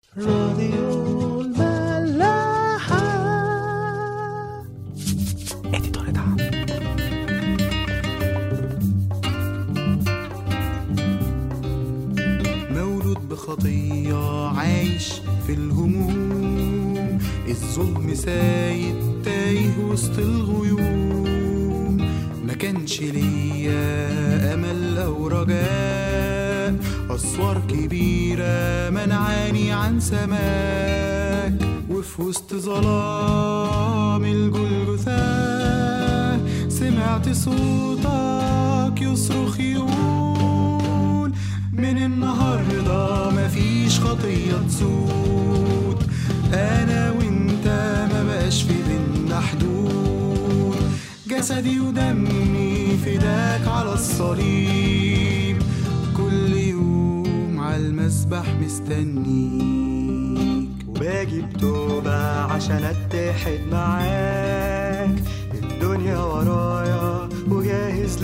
راديو الملاحة اديتور دعم مولود بخطية عايش في الهموم الظلم سايد تايه وسط الغيوم ما كانش ليا أمل أو رجاء أسوار كبيرة منعاني عن سماك وفي وسط ظلام الجلجثة سمعت صوتك يصرخ يقول من النهاردة مفيش خطية تسود أنا وإنت ما بقاش في بينا حدود جسدي ودمي فداك على الصليب كل يوم على المسبح مستنيك وباجي بتوبة عشان اتحد معاك الدنيا ورايا وجاهز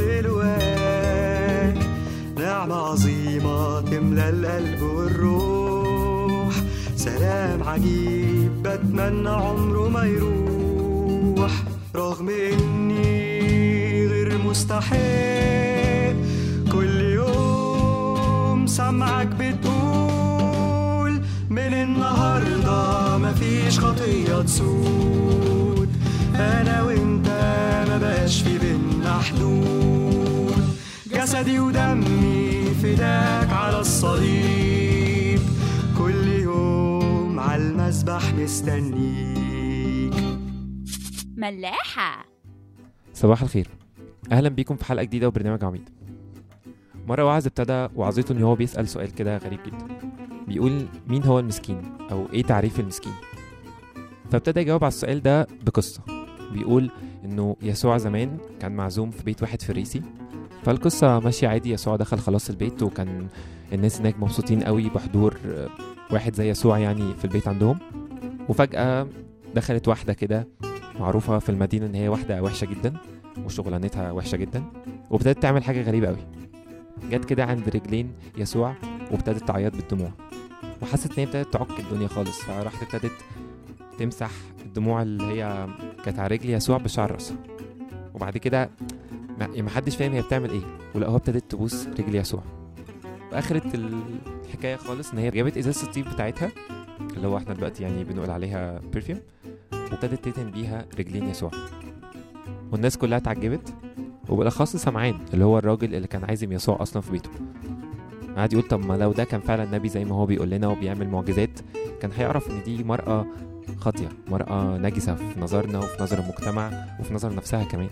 للواك نعمة عظيمة تملى القلب والروح سلام عجيب بتمنى عمره ما يروح رغم اني غير مستحيل كل يوم سمعك بتقول من النهاردة مفيش خطية تسود أنا وإنت ما بقاش في بينا حدود جسدي ودمي فداك على الصليب كل يوم على المسبح مستنيك ملاحة صباح الخير اهلا بيكم في حلقه جديده وبرنامج عميد مره واعظ ابتدى وعظته ان هو بيسال سؤال كده غريب جدا بيقول مين هو المسكين او ايه تعريف المسكين فابتدى يجاوب على السؤال ده بقصه بيقول انه يسوع زمان كان معزوم في بيت واحد فريسي فالقصة ماشية عادي يسوع دخل خلاص البيت وكان الناس هناك مبسوطين قوي بحضور آه، واحد زي يسوع يعني في البيت عندهم وفجأة دخلت واحدة كده معروفة في المدينة إن هي واحدة وحشة جدا وشغلانتها وحشة جدا وابتدت تعمل حاجة غريبة قوي جت كده عند رجلين يسوع وابتدت تعيط بالدموع وحست إن هي ابتدت تعك الدنيا خالص فراحت ابتدت تمسح الدموع اللي هي كانت على رجل يسوع بشعر راسها وبعد كده ما يعني محدش فاهم هي بتعمل ايه ولقوها ابتدت تبوس رجل يسوع واخرت الحكايه خالص ان هي جابت ازازه الطيب بتاعتها اللي هو احنا دلوقتي يعني بنقول عليها برفيوم وابتدت تدهن بيها رجلين يسوع والناس كلها اتعجبت وبالاخص سمعان اللي هو الراجل اللي كان عازم يسوع اصلا في بيته قعد يقول طب ما لو ده كان فعلا نبي زي ما هو بيقول لنا وبيعمل معجزات كان هيعرف ان دي مرأة خاطية مرأة نجسة في نظرنا وفي نظر المجتمع وفي نظر نفسها كمان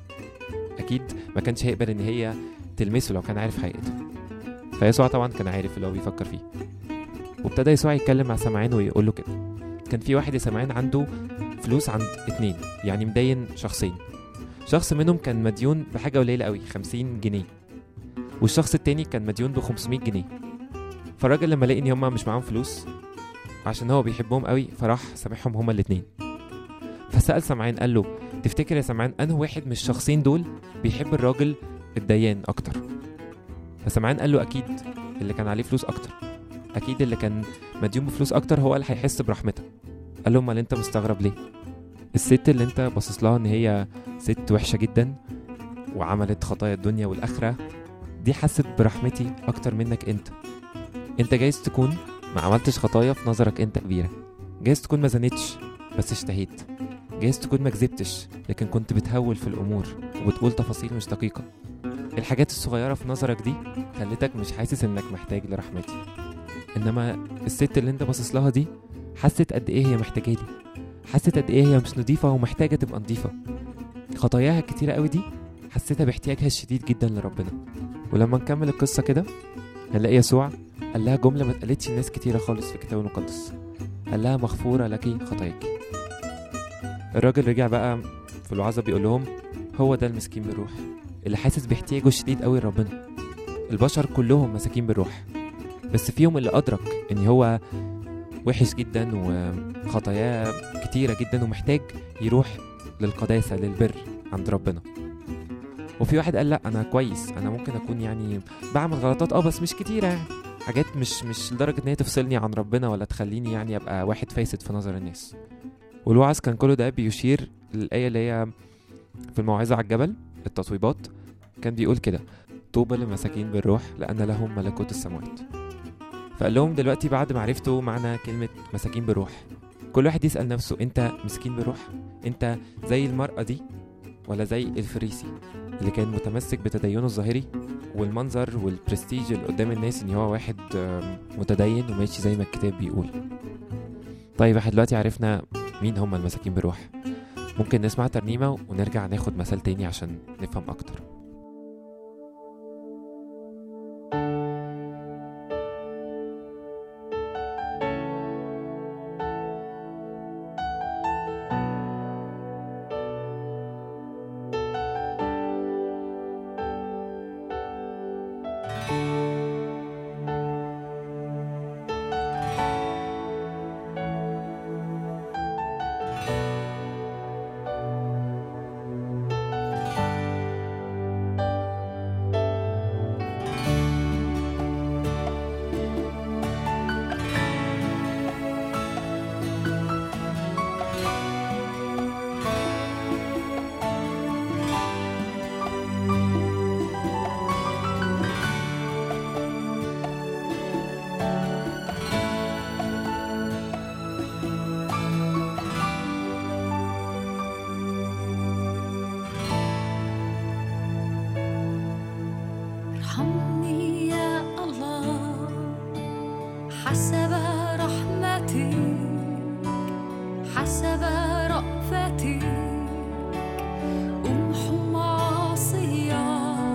اكيد ما كانش هيقبل ان هي تلمسه لو كان عارف حقيقته فيسوع طبعا كان عارف اللي هو بيفكر فيه وابتدى يسوع يتكلم مع سمعان ويقول له كده كان في واحد يا سمعان عنده فلوس عند اتنين يعني مدين شخصين شخص منهم كان مديون بحاجة قليلة قوي 50 جنيه والشخص التاني كان مديون ب 500 جنيه فالراجل لما لقى ان هما مش معاهم فلوس عشان هو بيحبهم قوي فراح سامحهم هما الاتنين فسأل سمعان قال له تفتكر يا سمعان انه واحد من الشخصين دول بيحب الراجل الديان اكتر فسمعان قال له اكيد اللي كان عليه فلوس اكتر اكيد اللي كان مديون بفلوس اكتر هو اللي هيحس برحمتك قال له امال انت مستغرب ليه الست اللي انت باصص لها ان هي ست وحشه جدا وعملت خطايا الدنيا والاخره دي حست برحمتي اكتر منك انت انت جايز تكون ما عملتش خطايا في نظرك انت كبيره جايز تكون ما زنتش بس اشتهيت جايز تكون ما كذبتش لكن كنت بتهول في الامور وبتقول تفاصيل مش دقيقه الحاجات الصغيره في نظرك دي خلتك مش حاسس انك محتاج لرحمتي انما الست اللي انت باصص لها دي حست قد ايه هي محتاجالي حست قد ايه هي مش نضيفه ومحتاجه تبقى نضيفه خطاياها الكتيره قوي دي حسيتها باحتياجها الشديد جدا لربنا ولما نكمل القصه كده هنلاقي يسوع قال لها جمله ما اتقالتش لناس كتيره خالص في الكتاب المقدس قال لها مغفوره لك خطاياك الراجل رجع بقى في الوعظه بيقول لهم هو ده المسكين بالروح اللي حاسس باحتياجه الشديد قوي لربنا البشر كلهم مساكين بالروح بس فيهم اللي ادرك ان هو وحش جدا وخطاياه كتيره جدا ومحتاج يروح للقداسه للبر عند ربنا وفي واحد قال لا انا كويس انا ممكن اكون يعني بعمل غلطات اه بس مش كتيره يعني حاجات مش مش لدرجة ان هي تفصلني عن ربنا ولا تخليني يعني ابقى واحد فاسد في نظر الناس والوعظ كان كله ده بيشير للآية اللي هي في الموعظة على الجبل التطويبات كان بيقول كده طوبى للمساكين بالروح لأن لهم ملكوت السماوات فقال لهم دلوقتي بعد ما عرفتوا معنى كلمة مساكين بالروح كل واحد يسأل نفسه انت مسكين بالروح انت زي المرأة دي ولا زي الفريسي اللي كان متمسك بتدينه الظاهري والمنظر والبرستيج اللي قدام الناس ان هو واحد آم، متدين وماشي زي ما الكتاب بيقول طيب احنا دلوقتي عرفنا مين هم المساكين بالروح ممكن نسمع ترنيمة ونرجع ناخد مثال تاني عشان نفهم أكتر ارحمني يا الله حسب رحمتك حسب رأفتك امحو معاصيا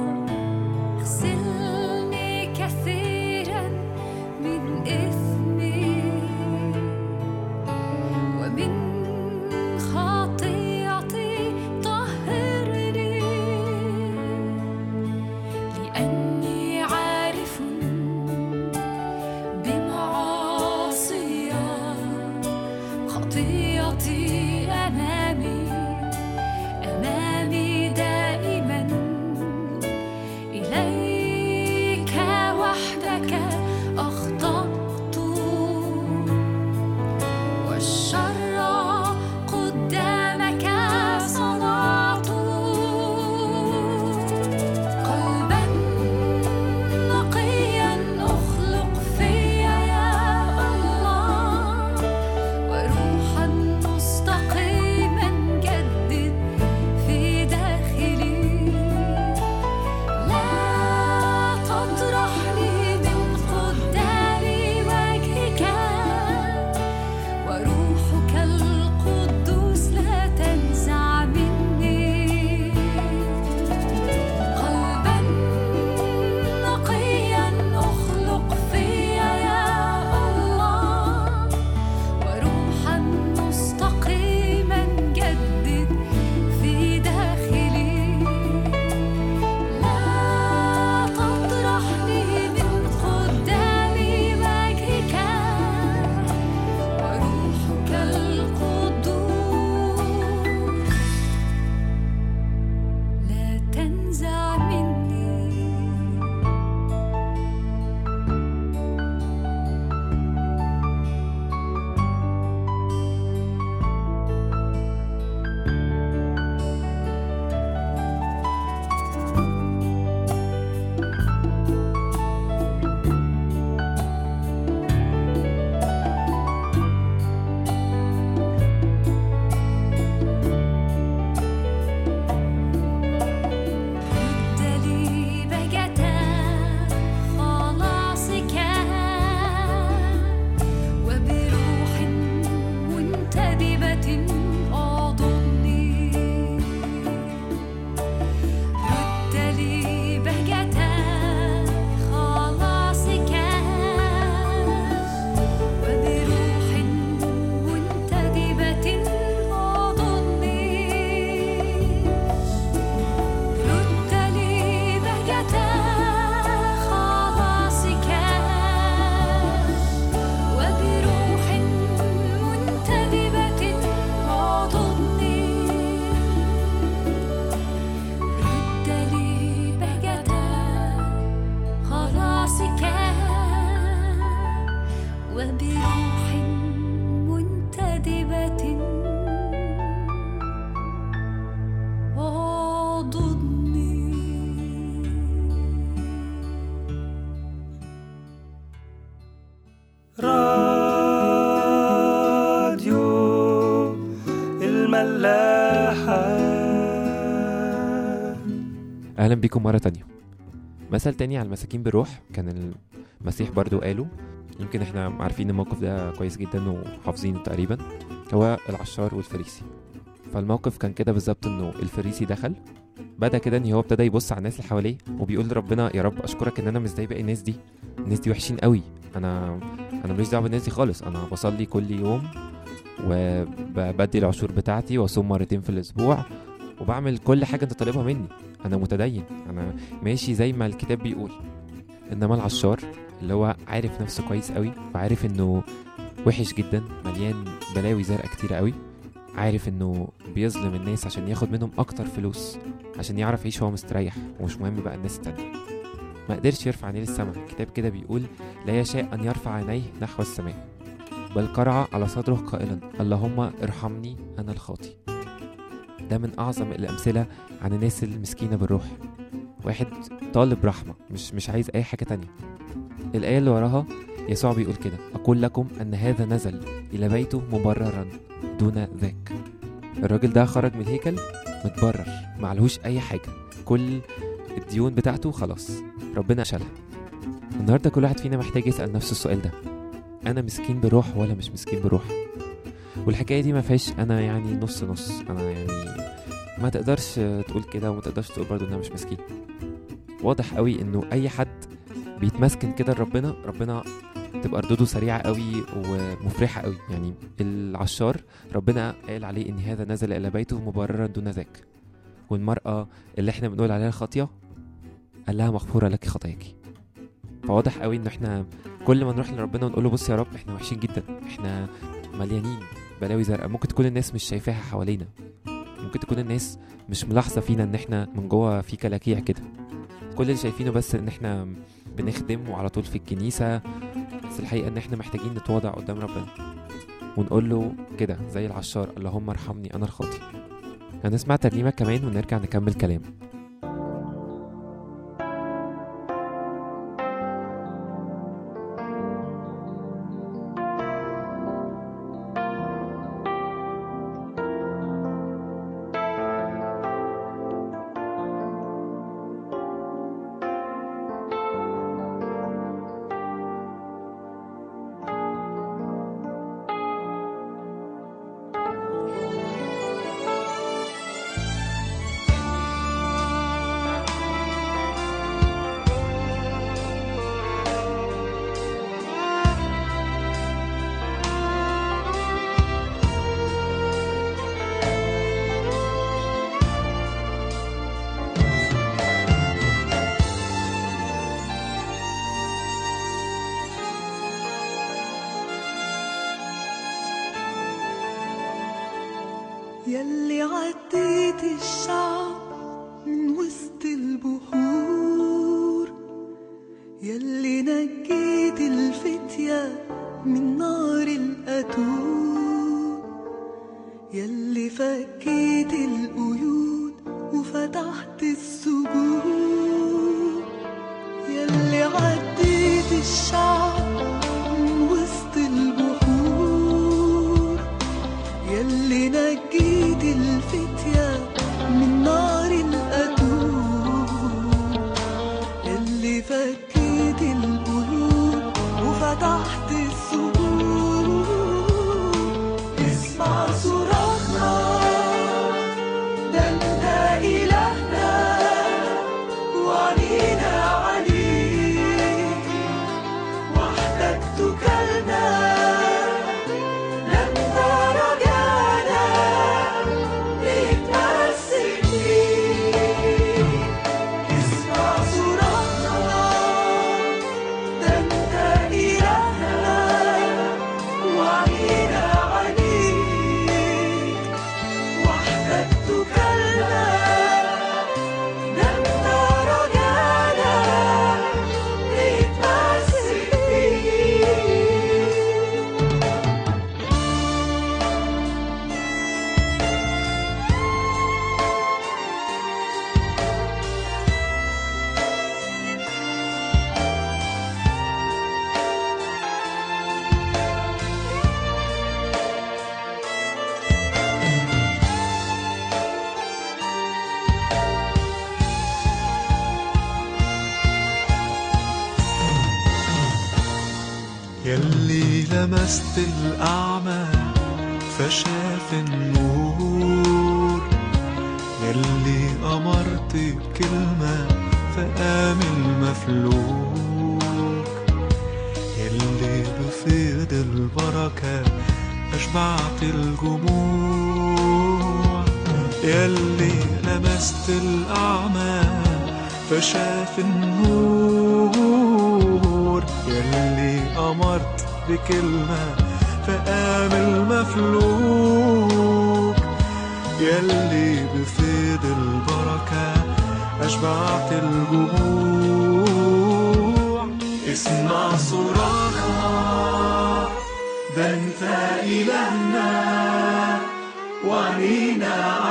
اغسلني كثيرا من إثمي ومن خطيئتي طهرني لأني عارف بمعاصي خطيئتي أمامي أمامي دائما إليك وحدك أخطأت والشر قدامك صنعت قلبا نقيا اخلق في يا الله وروحا أهلا بيكم مرة تانية مثل تاني على المساكين بالروح كان المسيح برضو قاله يمكن احنا عارفين الموقف ده كويس جدا وحافظينه تقريبا هو العشار والفريسي فالموقف كان كده بالظبط انه الفريسي دخل بدا كده ان هو ابتدى يبص على الناس اللي حواليه وبيقول لربنا يا رب اشكرك ان انا مش زي باقي الناس دي الناس دي وحشين قوي انا انا ماليش دعوه بالناس دي خالص انا بصلي كل يوم وبدي العشور بتاعتي واصوم مرتين في الاسبوع وبعمل كل حاجه انت طالبها مني انا متدين انا ماشي زي ما الكتاب بيقول انما العشار اللي هو عارف نفسه كويس قوي وعارف انه وحش جدا مليان بلاوي زرقاء كتير قوي عارف انه بيظلم الناس عشان ياخد منهم اكتر فلوس عشان يعرف يعيش هو مستريح ومش مهم بقى الناس التانية ما قدرش يرفع عينيه للسماء الكتاب كده بيقول لا يشاء ان يرفع عينيه نحو السماء بل قرع على صدره قائلا اللهم ارحمني انا الخاطي ده من اعظم الامثله عن الناس المسكينه بالروح واحد طالب رحمه مش مش عايز اي حاجه تانية الايه اللي وراها يسوع بيقول كده اقول لكم ان هذا نزل الى بيته مبررا دون ذاك الراجل ده خرج من الهيكل متبرر معلهوش اي حاجه كل الديون بتاعته خلاص ربنا شالها النهارده كل واحد فينا محتاج يسال نفسه السؤال ده انا مسكين بروح ولا مش مسكين بروح والحكايه دي ما فيهاش انا يعني نص نص انا يعني ما تقدرش تقول كده وما تقدرش تقول برضه ان انا مش مسكين واضح قوي انه اي حد بيتمسكن كده لربنا ربنا تبقى ردوده سريعه قوي ومفرحه قوي يعني العشار ربنا قال عليه ان هذا نزل الى بيته مبررا دون ذاك والمراه اللي احنا بنقول عليها خاطيه قال لها مغفوره لك خطاياك فواضح قوي ان احنا كل ما نروح لربنا ونقول له بص يا رب احنا وحشين جدا احنا مليانين بلاوي زرقاء ممكن تكون الناس مش شايفاها حوالينا ممكن تكون الناس مش ملاحظه فينا ان احنا من جوه في كلاكيع كده كل اللي شايفينه بس ان احنا بنخدم وعلى طول في الكنيسه بس الحقيقه ان احنا محتاجين نتواضع قدام ربنا ونقول له كده زي العشار اللهم ارحمني انا الخاطي هنسمع ترنيمه كمان ونرجع نكمل كلام يلي عديت الشعب من وسط البحور يلي نجيت الفتية من نار القتول يلي فكيت القيود وفتحت السجود يلي عديت الشعب من وسط البحور يلي نجيت الفتية من نار القتول يلي فكيت القلوب وفتحت السجود اسمع صراخنا ده انت إلهنا وعنينا عليك وحدك تكلنا لما رجعنا نتمسك بيك اسمع صراخنا ده انت إلهنا وعنينا عليك وحدك تكلنا لما رجعنا نتمسك بيك لمست الأعمى فشاف النور يلي أمرت بكلمة فقام المفلوك يلي بفيض البركة أشبعت الجموع يلي لمست الأعمى فشاف النور يلي أمرت بكلمة فقام المفلوك يلي بفيض البركة أشبعت الجموع اسمع صراخنا ده انت إلهنا وعنينا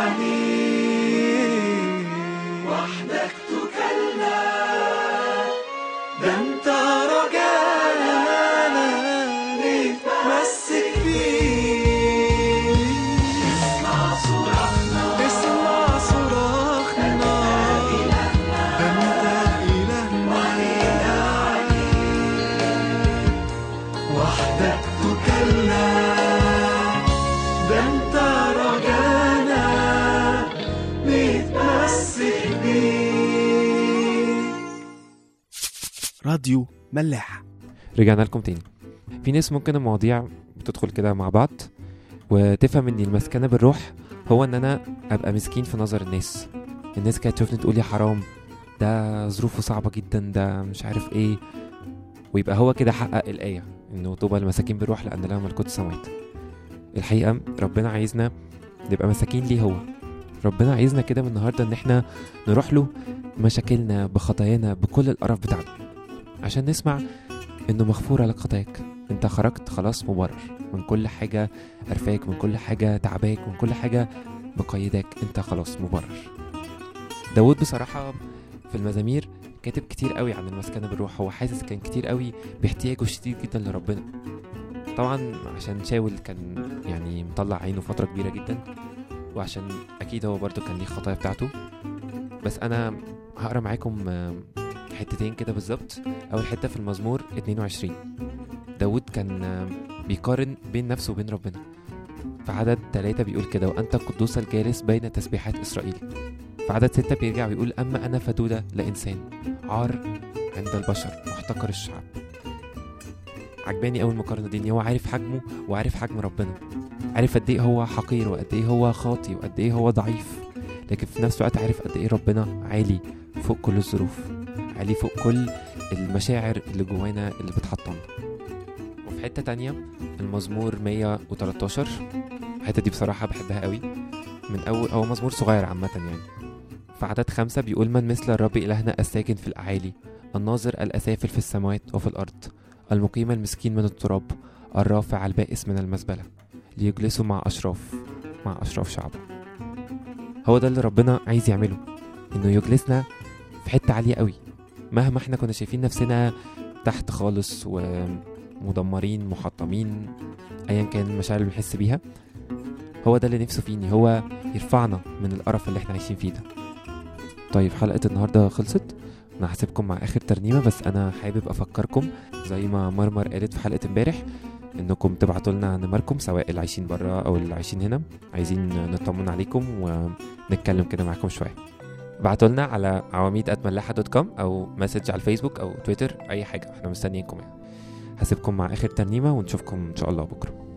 عليك وحدك تكلنا ده انت رجانا نتمسك فيك اسمع صراخنا اسمع صراخنا ده انت إلهنا وحدك تكلنا ده انت رجانا نتمسك بيك راديو ملاح رجعنا لكم تاني في ناس ممكن المواضيع بتدخل كده مع بعض وتفهم ان المسكنة بالروح هو ان انا ابقى مسكين في نظر الناس الناس كانت تشوفني تقول لي حرام ده ظروفه صعبة جدا ده مش عارف ايه ويبقى هو كده حقق الآية انه طوبى المساكين بالروح لأن لهم ملكوت السماوات الحقيقة ربنا عايزنا نبقى مساكين ليه هو ربنا عايزنا كده من النهاردة ان احنا نروح له مشاكلنا بخطايانا بكل القرف بتاعنا عشان نسمع انه مغفورة لك خطاياك انت خرجت خلاص مبرر من كل حاجة قرفاك من كل حاجة تعباك من كل حاجة مقيداك انت خلاص مبرر داود بصراحة في المزامير كاتب كتير قوي عن المسكنة بالروح هو حاسس كان كتير قوي باحتياجه الشديد جدا لربنا طبعا عشان شاول كان يعني مطلع عينه فترة كبيرة جدا وعشان أكيد هو برضو كان ليه خطايا بتاعته بس أنا هقرا معاكم آه، حتتين كده بالظبط أول حتة في المزمور 22 داود كان آه، بيقارن بين نفسه وبين ربنا في عدد ثلاثة بيقول كده وأنت القدوس الجالس بين تسبيحات إسرائيل في عدد ستة بيرجع ويقول أما أنا فدودة لإنسان عار عند البشر محتقر الشعب عجباني أول المقارنة دي إن هو عارف حجمه وعارف حجم ربنا عارف قد إيه هو حقير وقد إيه هو خاطي وقد إيه هو ضعيف لكن في نفس الوقت عارف قد إيه ربنا عالي فوق كل الظروف عالي فوق كل المشاعر اللي جوانا اللي بتحطمنا وفي حتة تانية المزمور 113 الحتة دي بصراحة بحبها قوي من أول هو مزمور صغير عامة يعني في عدد خمسة بيقول من مثل الرب إلهنا الساكن في الأعالي الناظر الأسافل في السماوات وفي الأرض المقيم المسكين من التراب الرافع البائس من المزبلة ليجلسوا مع أشراف مع أشراف شعبه هو ده اللي ربنا عايز يعمله إنه يجلسنا في حتة عالية قوي مهما احنا كنا شايفين نفسنا تحت خالص ومدمرين محطمين ايا كان المشاعر اللي بنحس بيها هو ده اللي نفسه فيه إن هو يرفعنا من القرف اللي احنا عايشين فيه ده طيب حلقة النهاردة خلصت انا هسيبكم مع اخر ترنيمة بس انا حابب افكركم زي ما مرمر قالت في حلقة امبارح انكم تبعتوا لنا نمركم سواء اللي عايشين بره او اللي عايشين هنا عايزين نطمن عليكم ونتكلم كده معاكم شوية ابعتوا لنا على عواميد @ملاحه دوت كوم او مسج على الفيسبوك او تويتر اي حاجة احنا مستنيينكم يعني هسيبكم مع اخر ترنيمة ونشوفكم ان شاء الله بكره